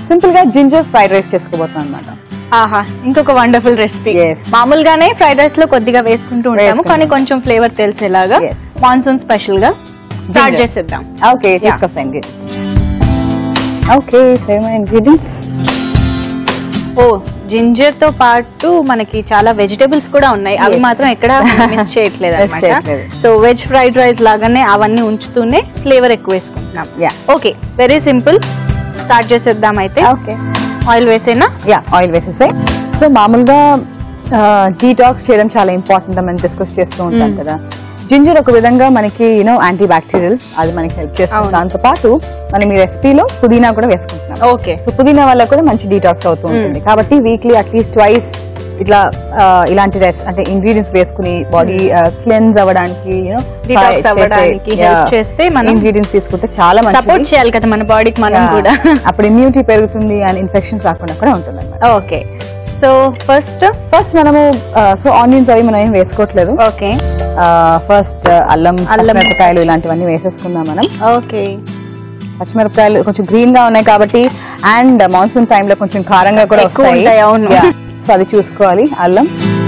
Simple గా ginger fried rice చేసుకోబోతున్నాం అనమాట ఆహా ఇంకొక వండర్ఫుల్ రెసిపీ Yes. మామూలుగానే ఫ్రైడ్ రైస్ లో కొద్దిగా వేసుకుంటూ ఉంటాము వేసుకుంటాం. కానీ కొంచెం ఫ్లేవర్ తెలిసేలాగా Yes. మాన్సూన్ స్పెషల్ గా స్టార్ట్ Ginger. చేసేద్దాం ఓకే తీసుకొస్తా ఇంగ్రీడియంట్స్ ఓకే సేమ్ ఇంగ్రీడియంట్స్ ఓ జింజర్ తో పాటు మనకి చాలా వెజిటేబుల్స్ కూడా ఉన్నాయి అవి Yes. మాత్రం ఎక్కడ మిస్ చేయట్లేదు Miss అనమాట చేయట్లేదు. సో వెజ్ ఫ్రైడ్ రైస్ లాగానే అవన్నీ ఉంచుతూనే ఫ్లేవర్ ఎక్కువ వేసుకుంటున్నాం Yeah. Okay very simple start చేసేద్దాం అయితే ఓకే ఆయిల్ వేసేనా యా ఆయిల్ వేసేసాయి సో మామూలుగా డీటాక్స్ చేయడం చాలా ఇంపార్టెంట్ అని మనం డిస్కస్ చేస్తూ ఉంటాం కదా జింజర్ ఒక విధంగా మనకి యూనో యాంటీ బ్యాక్టీరియల్ అది మనకి హెల్ప్ చేస్తుంది అవును. దాంతో పాటు మనం ఈ రెసిపీలో పుదీనా కూడా వేసుకుంటున్నాం ఓకే సో పుదీనా వల్ల కూడా మంచి డీటాక్స్ అవుతూ ఉంటుంది కాబట్టి వీక్లీ అట్లీస్ట్ ట్వైస్ ఇట్లా ఆ, ఇలాంటి రెస్ అంటే ఇంగ్రీడియంట్స్ వేసుకుని బాడీ క్లెన్స్ అవ్వడానికి యూనో Detox అవ్వడానికి help చేస్తే మనం ఇంగ్రీడియంట్స్ తీసుకుంటే చాలా సపోర్ట్ మంచి చేయాలి కదా మన బాడీకి మనం కూడా అప్పుడు ఇమ్యూనిటీ పెరుగుతుంది అండ్ ఇన్ఫెక్షన్స్ రాకుండా కూడా ఉంటుంది అన్నమాట ఓకే సో ఫస్ట్ ఫస్ట్ మనము సో ఆనియన్స్ అవి మనం ఏం వేసుకోవట్లేదు ఓకే ఫస్ట్ అల్లం అల్లం. మిరపకాయలు ఇలాంటివన్నీ వేసేసుకుందాం మనం ఓకే పచ్చిమిరపకాయలు కొంచెం గ్రీన్ గా ఉన్నాయి కాబట్టి అండ్ మాన్సూన్ టైంలో కొంచెం కారంగా కూడా ఎక్కువ వస్తాయి ఉంటాయి, అవును. సో అది చూసుకోవాలి అల్లం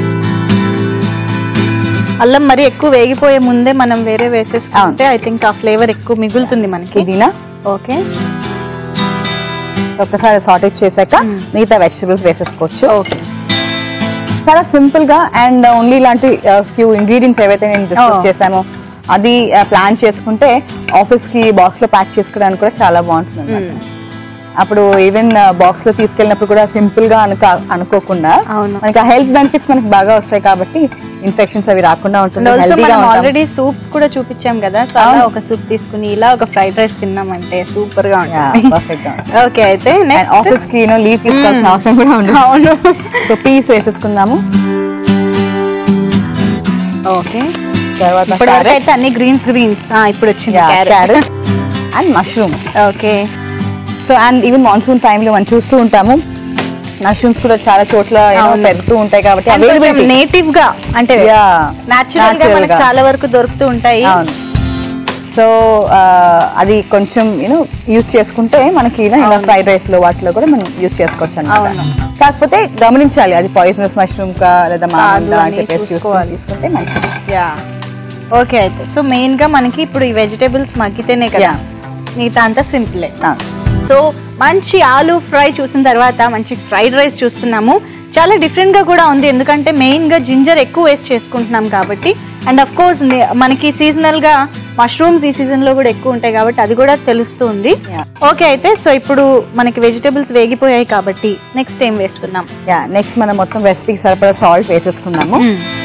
అల్లం మరి ఎక్కువ వేగిపోయే ముందే మనం వేరే వేసేసుకుంటే ఐ థింక్ ఆ ఫ్లేవర్ ఎక్కువ మిగులుతుంది మనకి పుదీనా ఓకే ఒక్కసారి సార్టేజ్ చేశాక మిగతా వెజిటబుల్స్ వేసేసుకోవచ్చు ఓకే చాలా సింపుల్ గా అండ్ ఓన్లీ ఇలాంటి ఫ్యూ ఇంగ్రీడియంట్స్ ఏవైతే నేను డిస్కస్ Oh. చేశానో అది ప్లాన్ చేసుకుంటే ఆఫీస్ కి బాక్స్ లో ప్యాక్ చేసుకోవడానికి కూడా చాలా బాగుంటుంది అన్నమాట. అప్పుడు ఈవెన్ బాక్స్ లో తీసుకెళ్ళినప్పుడు కూడా సింపుల్ గా అనుక అనుకోకుండా అవును. మనకి ఆ హెల్త్ బెనిఫిట్స్ మనకి బాగా వస్తాయి కాబట్టి ఇన్ఫెక్షన్స్ అవి రాకుండా ఉంటుంది ఆల్సో హెల్తీగా మనం ఉంటాం ఆల్రెడీ సూప్స్ కూడా చూపించాం కదా సో అలా అవును. ఒక సూప్ తీసుకుని ఇలా ఒక ఫ్రైడ్ రైస్ తిన్నామంటే సూపర్ గా ఉంటుంది పర్ఫెక్ట్ గా ఓకే అయితే నెక్స్ట్ ఆఫీస్ కి యూనో లీవ్ తీసుకోవాల్సిన అవసరం కూడా ఉండదు అవును సో పీస్ వేసేసుకుందాము ఓకే తర్వాత ఇప్పుడు అయితే అన్ని గ్రీన్స్ గ్రీన్స్ ఇప్పుడు వచ్చింది carrot carrot and mushrooms okay so and even monsoon టైంలో మనం చూస్తూ ఉంటాము మష్రూమ్స్ కూడా చాలా చోట్ల you know, అవును. పెరుగుతూ ఉంటాయి కాబట్టి availability- నేటివ్ గా అంటే Yeah, నాచురల్ గా natural మనకు గా. చాలా వరకు దొరుకుతూ ఉంటాయి అవును సో అది కొంచెం యూనో యూస్ చేసుకుంటే మనకి ఇలా ఫ్రైడ్ రైస్ లో వాటిలో కూడా మనం యూస్ చేసుకోవచ్చు అన్నమాట అవును. కాకపోతే గమనించాలి అది పాయిజనస్ మష్రూమ్ కా లేదా మామూలు కాదు అని అని చెప్పేసి చూసుకోవాలి చూసుకోవాలి. తీసుకుంటే మంచిది యా ఓకే అయితే సో మెయిన్ గా మనకి ఇప్పుడు ఈ వెజిటేబుల్స్ మగ్గితేనే కదా Yeah. మిగతా అంతా సింపులే ఆ, సో మంచి ఆలు ఫ్రై చూసిన తర్వాత మంచి ఫ్రైడ్ రైస్ చూస్తున్నాము చాలా డిఫరెంట్ గా కూడా ఉంది ఎందుకంటే మెయిన్ గా జింజర్ ఎక్కువ వేస్ట్ చేసుకుంటున్నాం కాబట్టి అండ్ అఫ్ కోర్స్ మనకి సీజనల్ గా మష్రూమ్స్ ఈ సీజన్ లో కూడా ఎక్కువ ఉంటాయి కాబట్టి అది కూడా తెలుస్తుంది Yeah. ఓకే అయితే సో ఇప్పుడు మనకి వెజిటేబుల్స్ వేగిపోయాయి కాబట్టి నెక్స్ట్ ఏం వేస్తున్నాం యా నెక్స్ట్ మనం మొత్తం రెసిపీకి సరిపడా సాల్ట్ వేసేసుకుందాము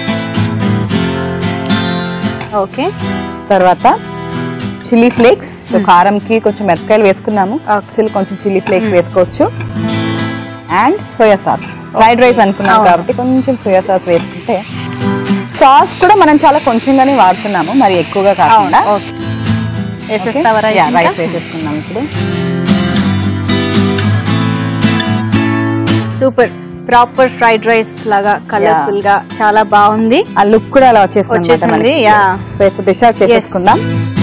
ఓకే తర్వాత చిల్లీ ఫ్లేక్స్ సో కారంకి కొంచెం మిరపకాయలు వేసుకున్నాము చిల్లీ కొంచెం చిల్లీ ఫ్లేక్స్ వేసుకోవచ్చు and soya sauce fried rice అనుకున్నాం అవును. కాబట్టి కొంచెం సోయా సాస్ వేసుకుంటే సాస్ కూడా మనం చాలా కొంచెంగానే వాడుతున్నాము మరి ఎక్కువగా కాకుండా ఓకే వేసేస్తావా రైస్ ఇంకా? రైస్ వేసేసుకున్నాం ఇప్పుడు సూపర్ ప్రాపర్ ఫ్రైడ్ రైస్ లాగా కలర్ఫుల్ గా చాలా బాగుంది ఆ లుక్ కూడా అలా వచ్చేసింది అన్నమాట వచ్చేసింది, మనకి. yeah. Yes. సో ఇప్పుడు డిష్ అవుట్ చేసేసుకుందాం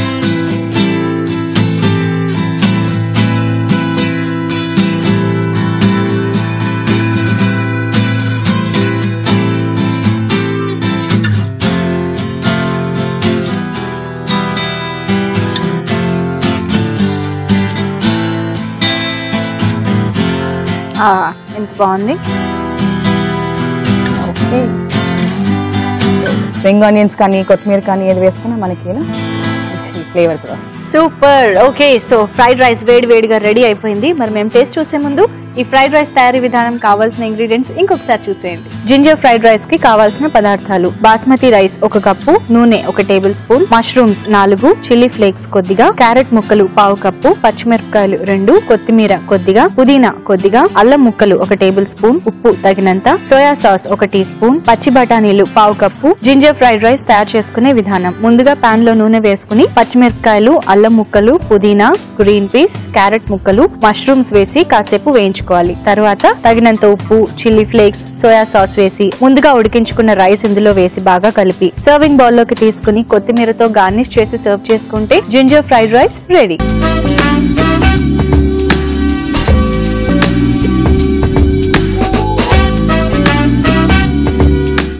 ఆ, ఎంత బాగుంది ఓకే స్ప్రింగ్ ఆనియన్స్ కానీ కొత్తిమీర కానీ ఏది వేసుకున్నా మనకి you know, మంచి ఫ్లేవర్ కూడా వస్తుంది super okay so fried rice వేడి వేడిగా రెడీ అయిపోయింది మరి మేము టేస్ట్ చూసే ముందు ఈ ఫ్రైడ్ రైస్ తయారీ విధానం కావాల్సిన ఇంగ్రీడియంట్స్ ఇంకొకసారి చూసేయండి జింజర్ ఫ్రైడ్ రైస్ కి కావాల్సిన పదార్థాలు బాస్మతి రైస్ ఒక కప్పు నూనె ఒక టేబుల్ స్పూన్ మష్రూమ్స్ నాలుగు చిల్లీ ఫ్లేక్స్ కొద్దిగా క్యారెట్ ముక్కలు పావు కప్పు పచ్చిమిరపకాయలు రెండు కొత్తిమీర కొద్దిగా పుదీనా కొద్దిగా అల్లం ముక్కలు ఒక టేబుల్ స్పూన్ ఉప్పు తగినంత సోయా సాస్ ఒక టీ స్పూన్ పచ్చి బఠానీలు పావు కప్పు జింజర్ ఫ్రైడ్ రైస్ తయారు చేసుకునే విధానం ముందుగా పాన్ లో నూనె వేసుకుని పచ్చిమిరపకాయలు అల్లం ముక్కలు పుదీనా గ్రీన్ పీస్ క్యారెట్ ముక్కలు మష్రూమ్స్ వేసి కాసేపు వేయించుకోవాలి తర్వాత తగినంత ఉప్పు చిల్లీ ఫ్లేక్స్ సోయా సాస్ వేసి ముందుగా ఉడికించుకున్న రైస్ ఇందులో వేసి బాగా కలిపి సర్వింగ్ బౌల్ లోకి తీసుకుని కొత్తిమీరతో గార్నిష్ చేసి సర్వ్ చేసుకుంటే జింజర్ ఫ్రైడ్ రైస్ రెడీ